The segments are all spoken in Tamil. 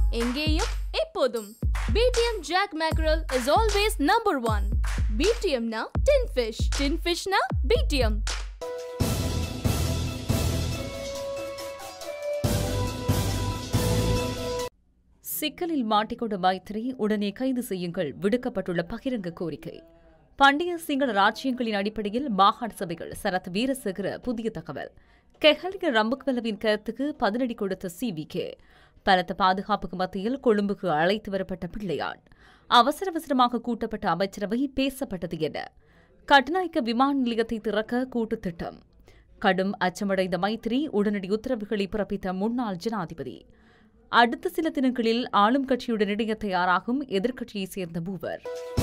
எங்கேயும் எப்போதும் PTM jack mackerel is always number one பிடிஎம்னா டின் ஃபிஷ் டின் ஃபிஷ்னா பிடிஎம் சிக்கலில் மாட்டிக்கொண்ட மைத்திரி உடனே கைது செய்யுங்கள் விடுக்கப்பட்டுள்ள பகிரங்க கோரிக்கை பண்டைய சிங்கள ராஜ்யங்களின் அடிப்படையில் மாகாண சபைகள் சரத் வீரசேகர புதிய தகவல் கெஹலிய ரம்புக்வெலவின் கருத்துக்கு பதிலடி கொடுத்த சிவிகே பலத்த பாதுகாப்புக்கு மத்தியில் கொழும்புக்கு அழைத்து வரப்பட்ட பிள்ளையான் அவசர அவசரமாக கூட்டப்பட்ட அமைச்சரவை பேசப்பட்டது என கட்டுநாயக்க விமான நிலையத்தை திறக்க கூட்டுத் திட்டம் கடும் அச்சமடைந்த மைத்திரி உடனடி உத்தரவுகளை பிறப்பித்த முன்னாள் ஜனாதிபதி அடுத்த சில தினங்களில் ஆளும் கட்சியுடன் இணைய தயாராகும் எதிர்க்கட்சியைச் சேர்ந்த மூவர்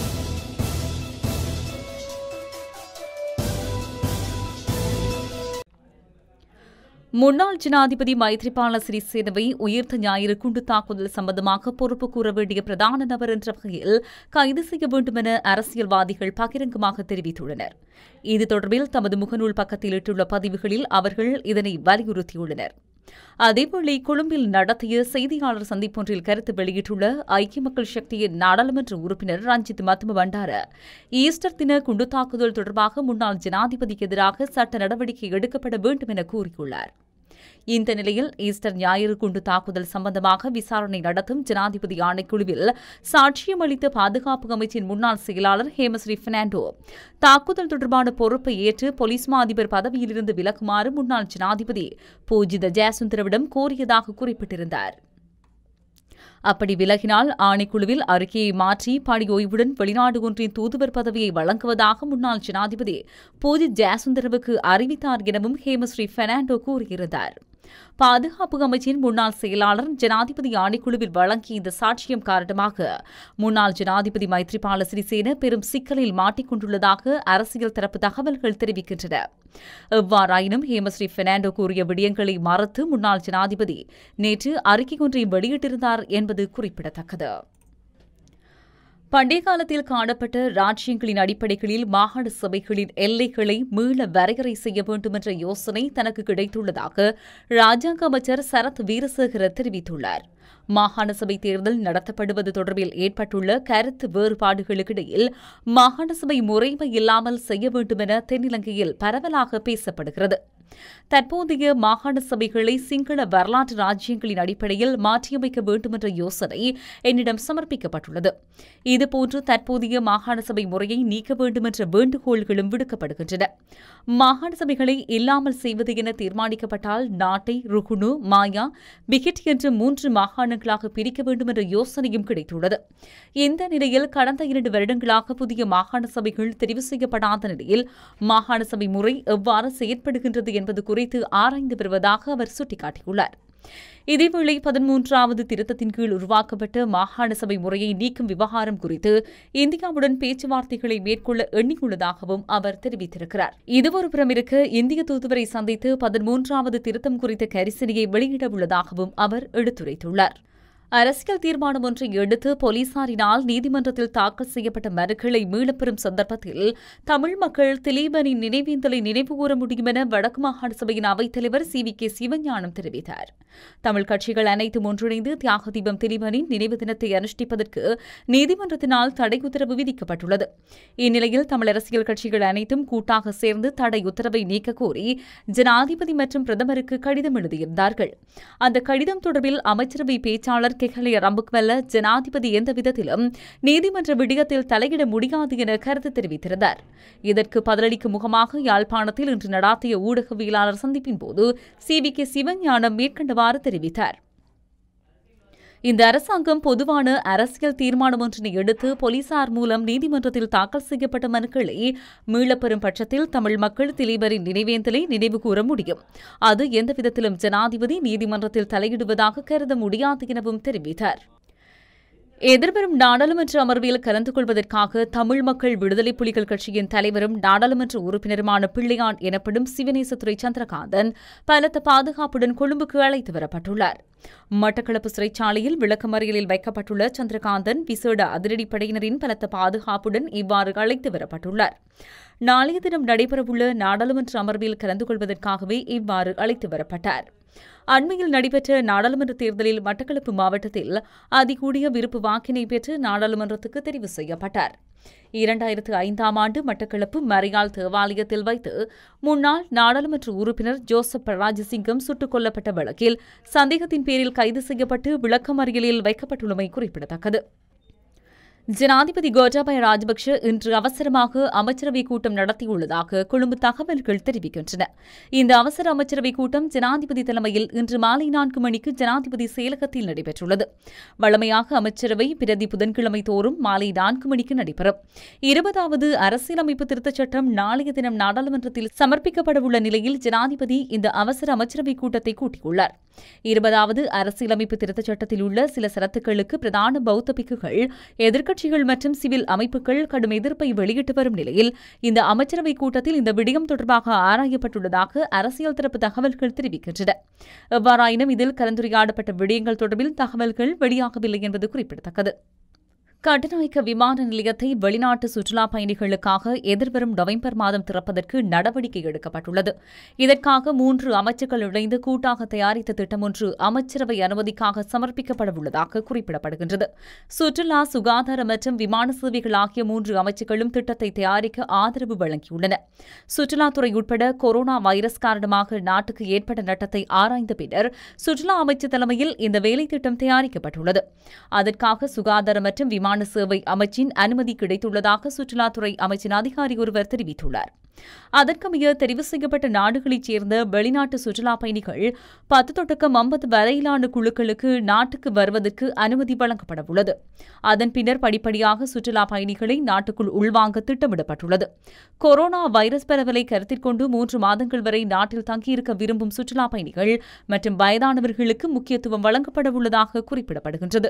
முன்னாள் ஜனாதிபதி மைத்ரிபால சிறிசேனவை உயிர்த்த ஞாயிறு குண்டு தாக்குதல் சம்பந்தமாக பொறுப்பு கூற வேண்டிய பிரதான நபர் என்ற வகையில் கைது செய்ய வேண்டும் என அரசியல்வாதிகள் பகிரங்கமாக தெரிவித்துள்ளனர் இது தொடர்பில் தமது முகநூல் பக்கத்தில் இட்டுள்ள பதிவுகளில் அவர்கள் இதனை வலியுறுத்தியுள்ளனர் அதேவேளை கொழும்பில் நடத்திய செய்தியாளர் சந்திப்பொன்றில் கருத்து வெளியிட்டுள்ள ஐக்கிய மக்கள் சக்தியின் நாடாளுமன்ற உறுப்பினர் ரஞ்சித் மத்தும பண்டார ஈஸ்டர் தின குண்டு தாக்குதல் தொடர்பாக முன்னாள் ஜனாதிபதிக்கு எதிராக சட்ட நடவடிக்கை எடுக்கப்பட வேண்டும் என கூறியுள்ளார் இந்த நிலையில் ஈஸ்டர் ஞாயிறு குண்டு தாக்குதல் சம்பந்தமாக விசாரணை நடத்தும் ஜனாதிபதி ஆணைக்குழுவில் சாட்சியம் அளித்த பாதுகாப்பு அமைச்சின் முன்னாள் செயலாளர் ஹேமஸ்ரீ பெர்னாண்டோ தாக்குதல் தொடர்பான பொறுப்பை ஏற்று போலீஸ் மா அதிபர் பதவியிலிருந்து விலகுமாறு முன்னாள் ஜனாதிபதி பூஜித ஜெயசுந்தரவிடம் கோரியதாக குறிப்பிட்டிருந்தார் அப்படி விலகினால் ஆணைக்குழுவில் அறிக்கையை மாற்றி பணி ஓய்வுடன் வெளிநாடு ஒன்றின் தூதுவர் பதவியை வழங்குவதாக முன்னாள் ஜனாதிபதி பூஜித் ஜெயசுந்தரவுக்கு அறிவித்தார் எனவும் ஹேமஸ்ரீ பெர்னாண்டோ கூறியிருந்தார் பாதுகாப்பு அமைச்சின் முன்னாள் செயலாளர் ஜனாதிபதி ஆணைக்குழுவில் வழங்கிய இந்த சாட்சியம் காரணமாக முன்னாள் ஜனாதிபதி மைத்ரிபால சிறிசேன பெரும் சிக்கலில் மாட்டிக்கொண்டுள்ளதாக அரசியல் தரப்பு தகவல்கள் தெரிவிக்கின்றன எவ்வாறாயினும் ஹேமஸ்ரீ பெர்னாண்டோ கூறிய விடயங்களை மறுத்து முன்னாள் ஜனாதிபதி நேற்று அறிக்கை ஒன்றை வெளியிட்டிருந்தார் என்பது குறிப்பிடத்தக்கது பண்டைய காலத்தில் காணப்பட்ட ராஜ்யங்களின் அடிப்படைகளில் மாகாண சபைகளின் எல்லைகளை மீள வரையறை செய்ய வேண்டும் என்ற யோசனை தனக்கு கிடைத்துள்ளதாக ராஜாங்க அமைச்சர் சரத் வீரசேகர தெரிவித்துள்ளார் மாகாண சபை தேர்தல் நடத்தப்படுவது தொடர்பில் ஏற்பட்டுள்ள கருத்து வேறுபாடுகளுக்கிடையில் மாகாண சபை முறைமை இல்லாமல் செய்ய வேண்டும் என தென்னிலங்கையில் பரவலாக பேசப்படுகிறது தற்போதைய மாகாண சபைகளை சிங்கள வரலாற்று ராஜ்யங்களின் அடிப்படையில் மாற்றியமைக்க வேண்டும் என்ற யோசனை என்னிடம் சமர்ப்பிக்கப்பட்டுள்ளது இதுபோன்று தற்போதைய மாகாண சபை முறையை நீக்க வேண்டும் என்ற வேண்டுகோள்களும் விடுக்கப்படுகின்றன மாகாண சபைகளை இல்லாமல் செய்வது என தீர்மானிக்கப்பட்டால் நாட்டை ருகுனு மாயா பிகிட் என்ற மூன்று மாகாணங்களாக பிரிக்க வேண்டும் என்ற யோசனையும் கிடைத்துள்ளது இந்த நிலையில் கடந்த இரண்டு வருடங்களாக புதிய மாகாண சபைகள் தெரிவு செய்யப்படாத நிலையில் மாகாண சபை முறை எவ்வாறு செயற்படுகின்றது என்பது குறித்து ஆராய்ந்து வருவதாக அவர் சுட்டிக்காட்டியுள்ளார் இதேவேளை பதிமூன்றாவது திருத்தத்தின் கீழ் உருவாக்கப்பட்ட மாகாண சபை முறையை நீக்கும் விவகாரம் குறித்து இந்தியாவுடன் பேச்சுவார்த்தைகளை மேற்கொள்ள எண்ணியுள்ளதாகவும் அவர் தெரிவித்திருக்கிறார் இதுவொரு புறம் இருக்க இந்திய தூதுவரை சந்தித்து பதிமூன்றாவது திருத்தம் குறித்த கரிசனையை வெளியிட உள்ளதாகவும் அவர் எடுத்துரைத்துள்ளார் அரசியல் தீர்மானம் ஒன்றை எடுத்து போலீசாரினால் நீதிமன்றத்தில் தாக்கல் செய்யப்பட்ட மனுக்களை மீளப்பெறும் சந்தர்ப்பத்தில் தமிழ் மக்கள் திலீபனின் நினைவேந்தலை நினைவுகூர முடியும் என வடக்கு மாகாண சபையின் அவைத்தலைவர் சி வி கே சிவஞானம் தெரிவித்தார் தமிழ் கட்சிகள் அனைத்தும் ஒன்றிணைந்து தியாக தீபம் திலீபனின் நினைவு தினத்தை அனுஷ்டிப்பதற்கு நீதிமன்றத்தினால் தடை உத்தரவு விதிக்கப்பட்டுள்ளது இந்நிலையில் தமிழ் அரசியல் கட்சிகள் அனைத்தும் கூட்டாக சேர்ந்து தடை உத்தரவை நீக்க கோரி ஜனாதிபதி மற்றும் பிரதமருக்கு கடிதம் எழுதியிருந்தார்கள் அந்த கடிதம் தொடர்பில் அமைச்சரவை பேச்சாளர் கெஹலிய ரம்புக்வெல்ல ஜனாதிபதி எந்த விதத்திலும் நீதிமன்ற விடயத்தில் தலையிட முடியாது என கருத்து தெரிவித்திருந்தார் இதற்கு பதிலளிக்கும் முகமாக யாழ்ப்பாணத்தில் இன்று நடாத்திய ஊடகவியலாளர் சந்திப்பின் போது சி வி கே சிவஞானம் மேற்கண்டவாறு தெரிவித்தார் இந்த அரசாங்கம் பொதுவான அரசியல் தீர்மானம் ஒன்றினை எடுத்து போலீசார் மூலம் நீதிமன்றத்தில் தாக்கல் செய்யப்பட்ட மனுக்களை மீளப்பெறும் பட்சத்தில் தமிழ் மக்கள் திலீபரின் நினைவேந்தலை நினைவு கூற முடியும் அது எந்த விதத்திலும் ஜனாதிபதி நீதிமன்றத்தில் தலையிடுவதாக கருத முடியாது எனவும் தெரிவித்தார் எதிர்வரும் நாடாளுமன்ற அமர்வில் கலந்து கொள்வதற்காக தமிழ் மக்கள் விடுதலை புலிகள் கட்சியின் தலைவரும் நாடாளுமன்ற உறுப்பினருமான பிள்ளையான் எனப்படும் சிவநேசத்துறை சந்திரகாந்தன் பலத்த பாதுகாப்புடன் கொழும்புக்கு அழைத்து வரப்பட்டுள்ளார் மட்டக்களப்பு சிறைச்சாலையில் விளக்கமறியலில் வைக்கப்பட்டுள்ள சந்திரகாந்தன் விசேட அதிரடிப்படையினரின் பலத்த பாதுகாப்புடன் இவ்வாறு அழைத்து வரப்பட்டுள்ளார் நாளைய தினம் நடைபெறவுள்ள நாடாளுமன்ற அமர்வில் கலந்து கொள்வதற்காகவே இவ்வாறு அழைத்து வரப்பட்டார் அண்மையில் நடைபெற்ற நாடாளுமன்ற தேர்தலில் மட்டக்களப்பு மாவட்டத்தில் அதிகூடிய விருப்பு வாக்கினை பெற்று நாடாளுமன்றத்துக்கு தெரிவு செய்யப்பட்டார் இரண்டாயிரத்து ஐந்தாம் ஆண்டு மட்டக்களப்பு மரியாள் தேவாலயத்தில் வைத்து முன்னாள் நாடாளுமன்ற உறுப்பினர் ஜோசப் ராஜசிங்கம் சுட்டுக் கொல்லப்பட்ட வழக்கில் சந்தேகத்தின் பேரில் கைது செய்யப்பட்டு விளக்கமறியலில் வைக்கப்பட்டுள்ளமை குறிப்பிடத்தக்கது ஜனாதிபதி கோட்டாபய ராஜபக்ஷ இன்று அவசரமாக அமைச்சரவை கூட்டம் நடத்தியுள்ளதாக கொழும்பு தகவல்கள் தெரிவிக்கின்றன இந்த அவசர அமைச்சரவை கூட்டம் ஜனாதிபதி தலைமையில் இன்று மாலை நான்கு மணிக்கு ஜனாதிபதி செயலகத்தில் நடைபெற்றுள்ளது வழமையாக அமைச்சரவை பிரதி புதன்கிழமை தோறும் மாலை நான்கு மணிக்கு நடைபெறும் இருபதாவது அரசியலமைப்பு திருத்தச் சட்டம் நாளைய தினம் நாடாளுமன்றத்தில் சமர்ப்பிக்கப்படவுள்ள நிலையில் ஜனாதிபதி இந்த அவசர அமைச்சரவை கூட்டத்தை கூட்டியுள்ளார் இருபதாவது அரசியலமைப்பு திருத்தச் சட்டத்தில் உள்ள சில சரத்துக்களுக்கு பிரதான பௌத்த பிக்குகள் எதிர்க்கட்சிகள் மற்றும் சிவில் அமைப்புகள் கடும் எதிர்ப்பை வெளியிட்டு வரும் நிலையில் இந்த அமைச்சரவை கூட்டத்தில் இந்த விடயம் தொடர்பாக ஆராயப்பட்டுள்ளதாக அரசியல் தரப்பு தகவல்கள் தெரிவிக்கின்றன எவ்வாறாயினும் இதில் கலந்துரையாடப்பட்ட விடயங்கள் தொடர்பில் தகவல்கள் வெளியாகவில்லை என்பது குறிப்பிடத்தக்கது கட்டுநாயக்க விமான நிலையத்தை வெளிநாட்டு சுற்றுலா பயணிகளுக்காக எதிர்வரும் நவம்பர் மாதம் திறப்பதற்கு நடவடிக்கை எடுக்கப்பட்டுள்ளது இதற்காக மூன்று அமைச்சர்கள் இணைந்து கூட்டாக தயாரித்த திட்டம் ஒன்று அமைச்சரவை அனுமதிக்காக சமர்ப்பிக்கப்படவுள்ளதாக குறிப்பிடப்படுகின்றது சுற்றுலா சுகாதார மற்றும் விமான சேவைகள் ஆகிய மூன்று அமைச்சுகளும் திட்டத்தை தயாரிக்க ஆதரவு வழங்கியுள்ளன சுற்றுலாத்துறை உட்பட கொரோனா வைரஸ் காரணமாக நாட்டுக்கு ஏற்பட்ட நட்டத்தை ஆராய்ந்த பின்னர் சுற்றுலா அமைச்சு தலைமையில் இந்த வேலை திட்டம் தயாரிக்கப்பட்டுள்ளது அதற்காக சுகாதார மற்றும் விமான சேவை அமைச்சின் அனுமதி கிடைத்துள்ளதாக சுற்றுலாத்துறை அமைச்சின் அதிகாரி ஒருவர் தெரிவித்துள்ளார் அதற்கமைய தெரிவு செய்யப்பட்ட நாடுகளைச் சேர்ந்த வெளிநாட்டு சுற்றுலா பயணிகள் பத்து தொடக்கம் ஐம்பது வரையிலான குழுக்களுக்கு நாட்டுக்கு வருவதற்கு அனுமதி வழங்கப்படவுள்ளது அதன் பின்னர் படிப்படியாக சுற்றுலா பயணிகளை நாட்டுக்குள் உள்வாங்க திட்டமிடப்பட்டுள்ளது கொரோனா வைரஸ் பரவலை கருத்தில் கொண்டு மூன்று மாதங்கள் வரை நாட்டில் தங்கியிருக்க விரும்பும் சுற்றுலா பயணிகள் மற்றும் வயதானவர்களுக்கு முக்கியத்துவம் வழங்கப்படவுள்ளதாக குறிப்பிடப்படுகின்றது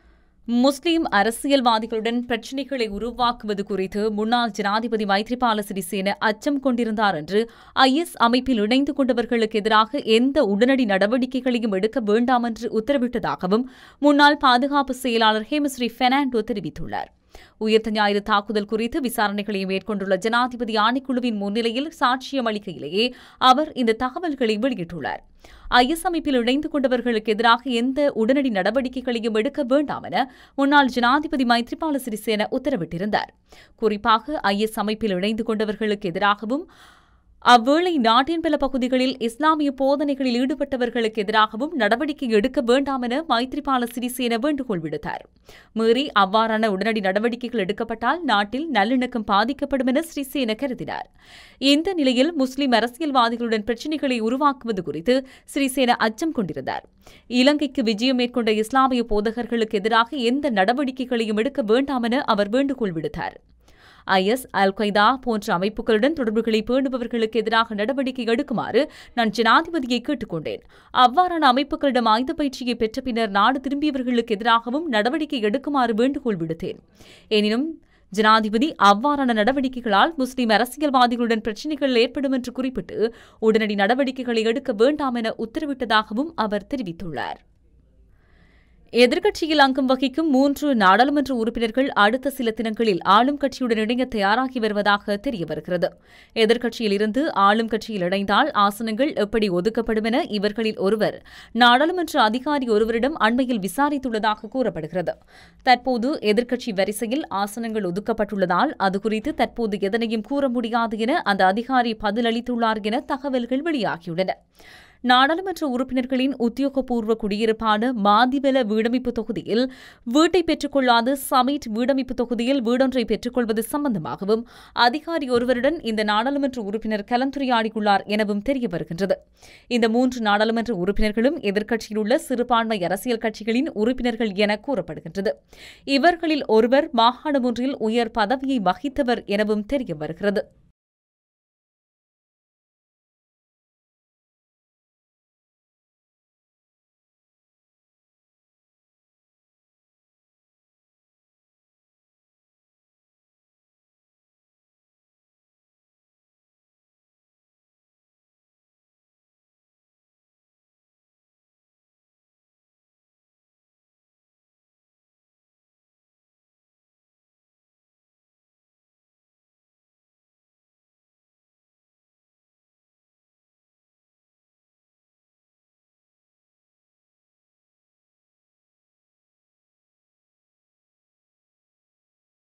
முஸ்லிம் அரசியல்வாதிகளுடன் பிரச்சினைகளை உருவாக்குவது குறித்து முன்னாள் ஜனாதிபதி மைத்ரிபால சிறிசேன அச்சம் கொண்டிருந்தார் என்று ஐஎஸ் அமைப்பில் இணைந்து கொண்டவர்களுக்கு எதிராக எந்த உடனடி நடவடிக்கைகளையும் எடுக்க வேண்டாம் என்று உத்தரவிட்டதாகவும் முன்னாள் பாதுகாப்பு செயலாளர் ஹேமஸ்ரீ பெர்னாண்டோ தெரிவித்துள்ளார் உயிர்த்த ஞாயிறு தாக்குதல் குறித்து விசாரணைகளை மேற்கொண்டுள்ள ஜனாதிபதி ஆணைக்குழுவின் முன்னிலையில் சாட்சியம் அளிக்கையிலேயே அவர் இந்த தகவல்களை வெளியிட்டுள்ளார் ஐஎஸ் அமைப்பில் இணைந்து கொண்டவர்களுக்கு எதிராக எந்த உடனடி நடவடிக்கைகளையும் எடுக்க வேண்டாம் என முன்னாள் ஜனாதிபதி மைத்ரிபால சிறிசேன உத்தரவிட்டிருந்தார் குறிப்பாக ஐஎஸ் அமைப்பில் இணைந்து கொண்டவர்களுக்கு எதிராகவும் அவ்வேளை நாட்டின் பல பகுதிகளில் இஸ்லாமிய போதனைகளில் ஈடுபட்டவர்களுக்கு எதிராகவும் நடவடிக்கை எடுக்க வேண்டாம் என மைத்ரிபால சிறிசேன வேண்டுகோள் விடுத்தார் மீறி அவ்வாறான உடனடி நடவடிக்கைகள் எடுக்கப்பட்டால் நாட்டில் நல்லிணக்கம் பாதிக்கப்படும் என ஸ்ரீசேன கருதினார் இந்த நிலையில் முஸ்லிம் அரசியல்வாதிகளுடன் பிரச்சினைகளை உருவாக்குவது குறித்து ஸ்ரீசேன அச்சம் கொண்டிருந்தார் இலங்கைக்கு விஜயம் மேற்கொண்ட இஸ்லாமிய போதகர்களுக்கு எதிராக எந்த நடவடிக்கைகளையும் எடுக்க வேண்டாம் என அவர் வேண்டுகோள் விடுத்தார் ஐஎஸ் அல் கொய்தா போன்ற அமைப்புகளுடன் தொடர்புகளை பேணுபவர்களுக்கு எதிராக நடவடிக்கை எடுக்குமாறு நான் ஜனாதிபதியை கேட்டுக்கொண்டேன் அவ்வாறான அமைப்புகளிடம் ஆயுத பயிற்சியை பெற்ற பின்னர் நாடு திரும்பியவர்களுக்கு எதிராகவும் நடவடிக்கை எடுக்குமாறு வேண்டுகோள் விடுத்தேன் எனினும் ஜனாதிபதி அவ்வாறான நடவடிக்கைகளால் முஸ்லிம் அரசியல்வாதிகளுடன் பிரச்சினைகள் ஏற்படும் என்று குறிப்பிட்டு உடனடி நடவடிக்கைகளை எடுக்க வேண்டாம் என உத்தரவிட்டதாகவும் அவர் தெரிவித்துள்ளார் எதிர்க்கட்சியில் அங்கம் வகிக்கும் மூன்று நாடாளுமன்ற உறுப்பினர்கள் அடுத்த சில தினங்களில் ஆளும் கட்சியுடன் இணைய தயாராகி வருவதாக தெரிய வருகிறது எதிர்க்கட்சியில் இருந்து ஆளும் கட்சியில் இணைந்தால் ஆசனங்கள் எப்படி ஒதுக்கப்படும் என இவர்களில் ஒருவர் நாடாளுமன்ற அதிகாரி ஒருவரிடம் அண்மையில் விசாரித்துள்ளதாக கூறப்படுகிறது தற்போது எதிர்க்கட்சி வரிசையில் ஆசனங்கள் ஒதுக்கப்பட்டுள்ளதால் அது குறித்து தற்போது எதனையும் கூற முடியாது என அந்த அதிகாரி பதிலளித்துள்ளார் என தகவல்கள் வெளியாகியுள்ளன நாடாளுமன்ற உறுப்பினர்களின் உத்தியோகபூர்வ குடியிருப்பான மாதிவெல வீடமைப்பு தொகுதியில் வீட்டை பெற்றுக்கொள்ளாது சமீட் வீடமைப்பு தொகுதியில் வீடொன்றை பெற்றுக்கொள்வது சம்பந்தமாகவும் அதிகாரி ஒருவருடன் இந்த நாடாளுமன்ற உறுப்பினர் கலந்துரையாடியுள்ளார் எனவும் தெரிய வருகின்றது இந்த மூன்று நாடாளுமன்ற உறுப்பினர்களும் எதிர்க்கட்சியில் உள்ள சிறுபான்மை அரசியல் கட்சிகளின் உறுப்பினர்கள் என கூறப்படுகின்றது இவர்களில் ஒருவர் மாகாணம் ஒன்றில் உயர் பதவியை வகித்தவர் எனவும் தெரிய வருகிறது